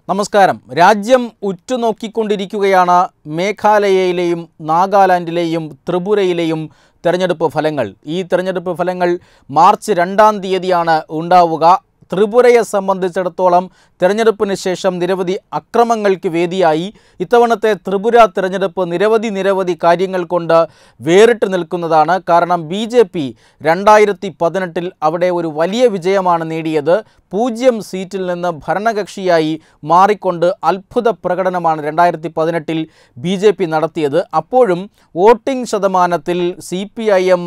നമസ്കാരം രാജ്യം ഉറ്റുനോക്കിക്കൊണ്ടിരിക്കുകയാണ് മേഘാലയയിലെയും നാഗാലാൻഡിലെയും ത്രിപുരയിലെയും തെരഞ്ഞെടുപ്പ് ഫലങ്ങൾ ഈ തെരഞ്ഞെടുപ്പ് ഫലങ്ങൾ മാർച്ച് രണ്ടാം തീയതിയാണ് ഉണ്ടാവുക ത്രിപുരയെ സംബന്ധിച്ചിടത്തോളം തെരഞ്ഞെടുപ്പിന് ശേഷം നിരവധി അക്രമങ്ങൾക്ക് വേദിയായി ഇത്തവണത്തെ ത്രിപുര തെരഞ്ഞെടുപ്പ് നിരവധി നിരവധി കാര്യങ്ങൾ കൊണ്ട് വേറിട്ട് നിൽക്കുന്നതാണ് കാരണം ബി ജെ പി രണ്ടായിരത്തി പതിനെട്ടിൽ അവിടെ ഒരു വലിയ വിജയമാണ് നേടിയത് പൂജ്യം സീറ്റിൽ നിന്ന് ഭരണകക്ഷിയായി മാറിക്കൊണ്ട് അത്ഭുത പ്രകടനമാണ് രണ്ടായിരത്തി പതിനെട്ടിൽ ബി ജെ പി നടത്തിയത് അപ്പോഴും വോട്ടിംഗ് ശതമാനത്തിൽ സി പി ഐ എം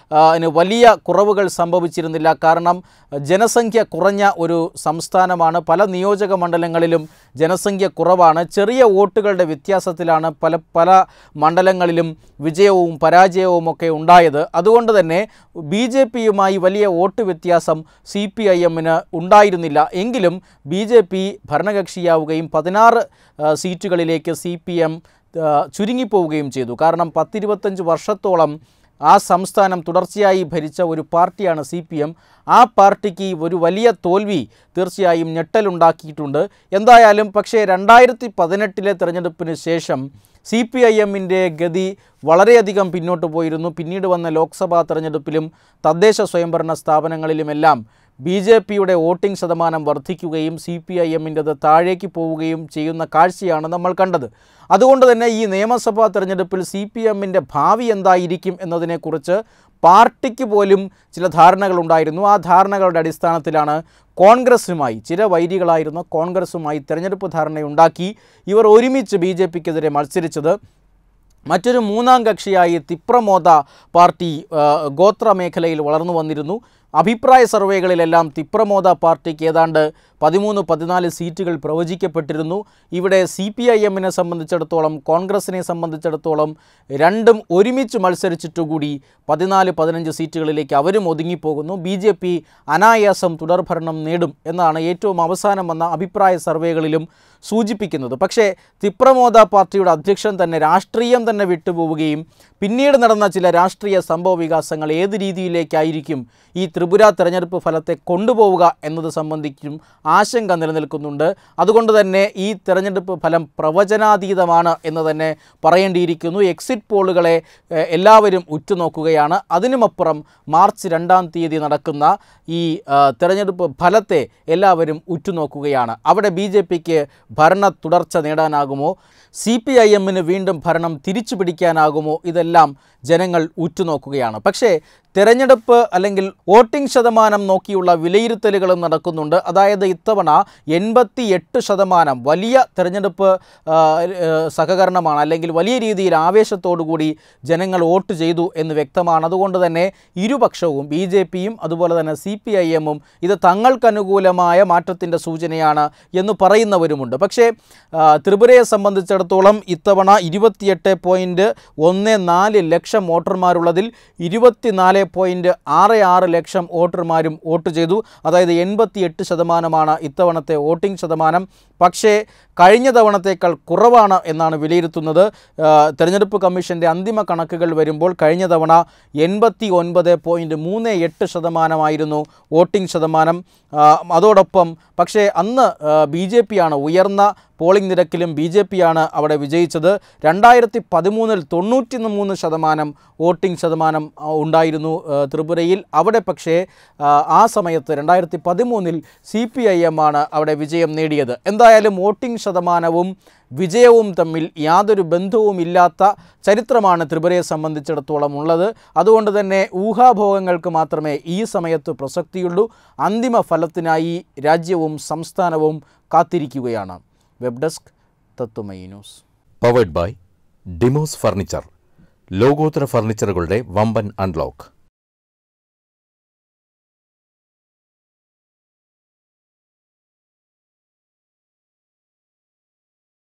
വലിയ കുറവുകൾ സംഭവിച്ചിരുന്നില്ല കാരണം ജനസംഖ്യ കുറഞ്ഞ ഒരു സംസ്ഥാനമാണ് പല നിയോജക മണ്ഡലങ്ങളിലും ജനസംഖ്യ കുറവാണ് ചെറിയ വോട്ടുകളുടെ വ്യത്യാസത്തിലാണ് പല പല മണ്ഡലങ്ങളിലും വിജയവും പരാജയവും ഒക്കെ ഉണ്ടായത് അതുകൊണ്ട് തന്നെ ബി ജെ പിയുമായി വലിയ വോട്ട് വ്യത്യാസം സി പി ഐ എമ്മിന് ഉണ്ടായിരുന്നില്ല എങ്കിലും ബി ജെ പി ഭരണകക്ഷിയാവുകയും പതിനാറ് ആ, സീറ്റുകളിലേക്ക് സി പി എം ചുരുങ്ങിപ്പോവുകയും ചെയ്തു കാരണം പത്തിരുപത്തഞ്ച് വർഷത്തോളം ആ സംസ്ഥാനം തുടർച്ചയായി ഭരിച്ച ഒരു പാർട്ടിയാണ് സി പി എം ആ പാർട്ടിക്ക് ഒരു വലിയ തോൽവി തീർച്ചയായും ഞെട്ടലുണ്ടാക്കിയിട്ടുണ്ട് എന്തായാലും പക്ഷേ രണ്ടായിരത്തി പതിനെട്ടിലെ തെരഞ്ഞെടുപ്പിന് ശേഷം സി പി ഐ എമ്മിൻ്റെ ഗതി വളരെയധികം പിന്നോട്ട് പോയിരുന്നു പിന്നീട് വന്ന ലോക്സഭാ തെരഞ്ഞെടുപ്പിലും തദ്ദേശ സ്വയംഭരണ സ്ഥാപനങ്ങളിലുമെല്ലാം ബി ജെ പിയുടെ വോട്ടിംഗ് ശതമാനം വർദ്ധിക്കുകയും സി പി ഐ എമ്മിൻ്റെത് താഴേക്ക് പോവുകയും ചെയ്യുന്ന കാഴ്ചയാണ് നമ്മൾ കണ്ടത് അതുകൊണ്ട് തന്നെ ഈ നിയമസഭാ തെരഞ്ഞെടുപ്പിൽ സി പി എമ്മിൻ്റെ ഭാവി എന്തായിരിക്കും എന്നതിനെക്കുറിച്ച് പാർട്ടിക്ക് പോലും ചില ധാരണകളുണ്ടായിരുന്നു ആ ധാരണകളുടെ അടിസ്ഥാനത്തിലാണ് കോൺഗ്രസുമായി ചില വൈരികളായിരുന്ന കോൺഗ്രസുമായി തെരഞ്ഞെടുപ്പ് ധാരണയുണ്ടാക്കി ഇവർ ഒരുമിച്ച് ബി ജെ പിക്കെതിരെ മത്സരിച്ചത് മറ്റൊരു മൂന്നാം കക്ഷിയായി തിപ്രമോദ പാർട്ടി ആ, ഗോത്ര മേഖലയിൽ വളർന്നു വന്നിരുന്നു അഭിപ്രായ സർവേകളിലെല്ലാം തിപ്രമോദ പാർട്ടിക്ക് ഏതാണ്ട് പതിമൂന്ന് പതിനാല് സീറ്റുകൾ പ്രവചിക്കപ്പെട്ടിരുന്നു ഇവിടെ സി പി ഐ എമ്മിനെ സംബന്ധിച്ചിടത്തോളം കോൺഗ്രസിനെ സംബന്ധിച്ചിടത്തോളം രണ്ടും ഒരുമിച്ച് മത്സരിച്ചിട്ടുകൂടി പതിനാല് പതിനഞ്ച് സീറ്റുകളിലേക്ക് അവരും ഒതുങ്ങിപ്പോകുന്നു ബി ജെ പി അനായാസം തുടർഭരണം നേടും എന്നാണ് ഏറ്റവും അവസാനം വന്ന അഭിപ്രായ സർവേകളിലും സൂചിപ്പിക്കുന്നത് പക്ഷേ തിപ്രമോദ പാർട്ടിയുടെ അധ്യക്ഷൻ തന്നെ രാഷ്ട്രീയം തന്നെ വിട്ടുപോവുകയും പിന്നീട് നടന്ന ചില രാഷ്ട്രീയ സംഭവ വികാസങ്ങൾ ഏത് രീതിയിലേക്കായിരിക്കും ഈ ത്രിപുര തെരഞ്ഞെടുപ്പ് ഫലത്തെ കൊണ്ടുപോവുക എന്നത് സംബന്ധിച്ചും ആശങ്ക നിലനിൽക്കുന്നുണ്ട് അതുകൊണ്ട് തന്നെ ഈ തെരഞ്ഞെടുപ്പ് ഫലം പ്രവചനാതീതമാണ് എന്ന് തന്നെ പറയേണ്ടിയിരിക്കുന്നു എക്സിറ്റ് പോളുകളെ ഏഹ്, എല്ലാവരും ഉറ്റുനോക്കുകയാണ് അതിനുമപ്പുറം മാർച്ച് രണ്ടാം തീയതി നടക്കുന്ന ഈ ആ, തെരഞ്ഞെടുപ്പ് ഫലത്തെ എല്ലാവരും ഉറ്റുനോക്കുകയാണ് അവിടെ ബി ജെ പിക്ക് ഭരണ തുടർച്ച നേടാനാകുമോ സി പി ഐ എമ്മിന് വീണ്ടും ഭരണം തിരിച്ചു പിടിക്കാനാകുമോ ഇതെല്ലാം ജനങ്ങൾ ഉറ്റുനോക്കുകയാണ് പക്ഷേ തെരഞ്ഞെടുപ്പ് അല്ലെങ്കിൽ വോട്ടിംഗ് ശതമാനം നോക്കിയുള്ള വിലയിരുത്തലുകളും നടക്കുന്നുണ്ട് അതായത് ഇത്തവണ എൺപത്തി എട്ട് ശതമാനം വലിയ തെരഞ്ഞെടുപ്പ് ആ, ഏ, സഹകരണമാണ് അല്ലെങ്കിൽ വലിയ രീതിയിൽ ആവേശത്തോടു കൂടി ജനങ്ങൾ വോട്ട് ചെയ്തു എന്ന് വ്യക്തമാണ് അതുകൊണ്ട് തന്നെ ഇരുപക്ഷവും ബി ജെ പിയും അതുപോലെ തന്നെ സി പി ഐ എമ്മും ഇത് തങ്ങൾക്കനുകൂലമായ മാറ്റത്തിൻ്റെ സൂചനയാണ് എന്ന് പറയുന്നവരുമുണ്ട് പക്ഷേ ആ, ത്രിപുരയെ സംബന്ധിച്ചിടത്തോളം ഇത്തവണ ഇരുപത്തിയെട്ട് പോയിൻറ്റ് ഒന്ന് നാല് ലക്ഷം വോട്ടർമാരുള്ളതിൽ ഇരുപത്തിനാല് പോയിൻറ്റ് ആറ് ആറ് ലക്ഷം വോട്ടർമാരും വോട്ട് ചെയ്തു അതായത് എൺപത്തിയെട്ട് ശതമാനമാണ് ഇത്തവണത്തെ വോട്ടിംഗ് ശതമാനം പക്ഷേ കഴിഞ്ഞ തവണത്തേക്കാൾ കുറവാണ് എന്നാണ് വിലയിരുത്തുന്നത് ആ, തെരഞ്ഞെടുപ്പ് കമ്മീഷൻ്റെ അന്തിമ കണക്കുകൾ വരുമ്പോൾ കഴിഞ്ഞ തവണ എൺപത്തി ഒൻപത് പോയിൻറ്റ് മൂന്ന് എട്ട് ശതമാനമായിരുന്നു വോട്ടിംഗ് ശതമാനം ആ, അതോടൊപ്പം പക്ഷേ അന്ന് ബി ജെ പിയാണ് ഉയർന്ന പോളിംഗ് നിരക്കിലും ബി ജെ പിയാണ് അവിടെ വിജയിച്ചത് രണ്ടായിരത്തി പതിമൂന്നിൽ തൊണ്ണൂറ്റി മൂന്ന് ശതമാനം വോട്ടിംഗ് ശതമാനം ആ, ഉണ്ടായിരുന്നു ആ, ത്രിപുരയിൽ അവിടെ പക്ഷേ ആ, ആ സമയത്ത് രണ്ടായിരത്തി പതിമൂന്നിൽ സി പി ഐ എം ആണ് അവിടെ വിജയം നേടിയത് എന്തായാലും വോട്ടിംഗ് ശതമാനവും വിജയവും തമ്മിൽ യാതൊരു ബന്ധവുമില്ലാത്ത ചരിത്രമാണ് ത്രിപുരയെ സംബന്ധിച്ചിടത്തോളം ഉള്ളത് അതുകൊണ്ട് തന്നെ ഊഹാഭോഗങ്ങൾക്ക് മാത്രമേ ഈ സമയത്ത് പ്രസക്തിയുള്ളൂ അന്തിമ ഫലത്തിനായി രാജ്യവും സംസ്ഥാനവും കാത്തിരിക്കുകയാണ് web desk Tathvamayi news powered by Demos furniture ലോകോത്തര ഫർണിച്ചറുകളുടെ വമ്പൻ അൺലോക്ക്